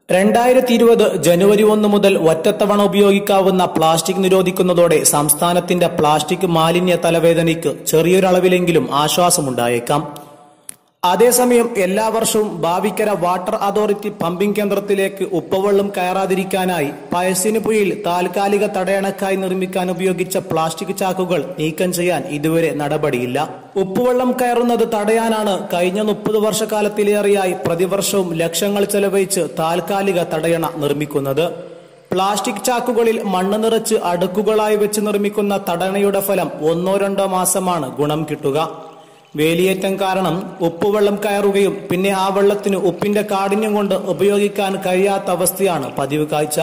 രണ്ടായിരത്തി ഇരുപത് ജനുവരി ഒന്ന് മുതൽ ഒറ്റത്തവണ ഉപയോഗിക്കാവുന്ന പ്ലാസ്റ്റിക് നിരോധിക്കുന്നതോടെ സംസ്ഥാനത്തിന്റെ പ്ലാസ്റ്റിക് മാലിന്യ തലവേദനയ്ക്ക് ചെറിയൊരളവിലെങ്കിലും ആശ്വാസമുണ്ടായേക്കാം അതേസമയം എല്ലാ വർഷവും ഭാവിക്കര വാട്ടർ അതോറിറ്റി പമ്പിംഗ് കേന്ദ്രത്തിലേക്ക് ഉപ്പവെള്ളം കയറാതിരിക്കാനായി പയസ്സിനുപുഴയിൽ താൽക്കാലിക തടയണക്കായി നിർമ്മിക്കാൻ ഉപയോഗിച്ച പ്ലാസ്റ്റിക് ചാക്കുകൾ നീക്കം ചെയ്യാൻ ഇതുവരെ നടപടിയില്ല ഉപ്പുവെള്ളം കയറുന്നത് തടയാനാണ് കഴിഞ്ഞ മുപ്പത് വർഷക്കാലത്തിലേറെയായി പ്രതിവർഷവും ലക്ഷങ്ങൾ ചെലവഴിച്ച് താൽക്കാലിക തടയണ നിർമ്മിക്കുന്നത് പ്ലാസ്റ്റിക് ചാക്കുകളിൽ മണ്ണ് നിറച്ച് അടുക്കുകളായി വെച്ച് നിർമ്മിക്കുന്ന തടയണയുടെ ഫലം ഒന്നോ രണ്ടോ മാസമാണ് ഗുണം കിട്ടുക വേലിയേറ്റം കാരണം ഉപ്പുവെള്ളം കയറുകയും പിന്നെ ആ വെള്ളത്തിന് ഉപ്പിന്റെ കാഠിന്യം കൊണ്ട് ഉപയോഗിക്കാൻ കഴിയാത്ത അവസ്ഥയാണ് പതിവ് കാഴ്ച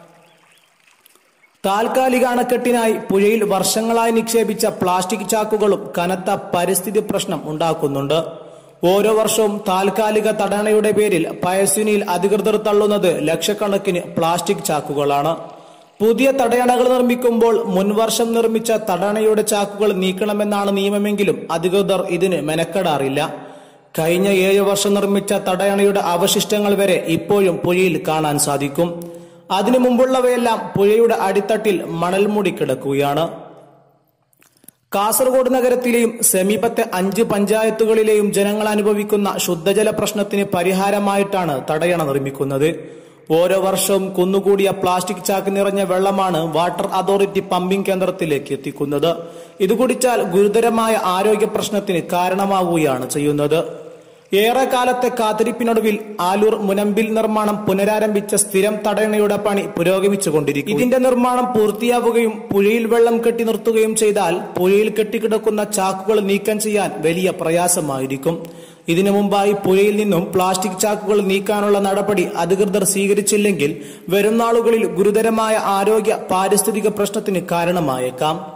താൽക്കാലിക അണക്കെട്ടിനായി പുഴയിൽ വർഷങ്ങളായി നിക്ഷേപിച്ച പ്ലാസ്റ്റിക് ചാക്കുകളും കനത്ത പരിസ്ഥിതി പ്രശ്നം ഉണ്ടാക്കുന്നുണ്ട് ഓരോ വർഷവും താൽക്കാലിക തടയണയുടെ പേരിൽ പയസ്വിനിയിൽ അധികൃതർ തള്ളുന്നത് ലക്ഷക്കണക്കിന് പ്ലാസ്റ്റിക് ചാക്കുകളാണ് പുതിയ തടയണകൾ നിർമ്മിക്കുമ്പോൾ മുൻവർഷം നിർമ്മിച്ച തടയണയുടെ ചാക്കുകൾ നീക്കണമെന്നാണ് നിയമമെങ്കിലും അധികൃതർ ഇതിന് മെനക്കെടാറില്ല കഴിഞ്ഞ ഏഴ് വർഷം നിർമ്മിച്ച തടയണയുടെ അവശിഷ്ടങ്ങൾ വരെ ഇപ്പോഴും പുഴയിൽ കാണാൻ സാധിക്കും അതിനു മുമ്പുള്ളവയെല്ലാം പുഴയുടെ അടിത്തട്ടിൽ മണൽ മൂടി കിടക്കുകയാണ് കാസർഗോഡ് നഗരത്തിലെയും സമീപത്തെ അഞ്ച് പഞ്ചായത്തുകളിലെയും ജനങ്ങൾ അനുഭവിക്കുന്ന ശുദ്ധജല പ്രശ്നത്തിന് പരിഹാരമായിട്ടാണ് തടയണ നിർമ്മിക്കുന്നത് ഓരോ വർഷവും കുന്നുകൂടിയ പ്ലാസ്റ്റിക് ചാക്ക് നിറഞ്ഞ വെള്ളമാണ് വാട്ടർ അതോറിറ്റി പമ്പിംഗ് കേന്ദ്രത്തിലേക്ക് എത്തിക്കുന്നത് ഇത് കുടിച്ചാൽ ഗുരുതരമായ ആരോഗ്യ പ്രശ്നത്തിന് കാരണമാവുകയാണ് ചെയ്യുന്നത് ഏറെ കാലത്തെ കാത്തിരിപ്പിനൊടുവിൽ ആലൂർ മുനമ്പിൽ നിർമ്മാണം പുനരാരംഭിച്ച സ്ഥിരം തടയണയുടെ പണി പുരോഗമിച്ചുകൊണ്ടിരിക്കും ഇതിന്റെ നിർമ്മാണം പൂർത്തിയാവുകയും പുഴയിൽ വെള്ളം കെട്ടി നിർത്തുകയും ചെയ്താൽ പുഴയിൽ കെട്ടിക്കിടക്കുന്ന ചാക്കുകൾ നീക്കം ചെയ്യാൻ വലിയ പ്രയാസമായിരിക്കും ഇതിനു മുമ്പായി പുഴയിൽ നിന്നും പ്ലാസ്റ്റിക് ചാക്കുകൾ നീക്കാനുള്ള നടപടി അധികൃതർ സ്വീകരിച്ചില്ലെങ്കിൽ വരും നാളുകളിൽ ഗുരുതരമായ ആരോഗ്യ പാരിസ്ഥിതിക പ്രശ്നത്തിന് കാരണമായേക്കാം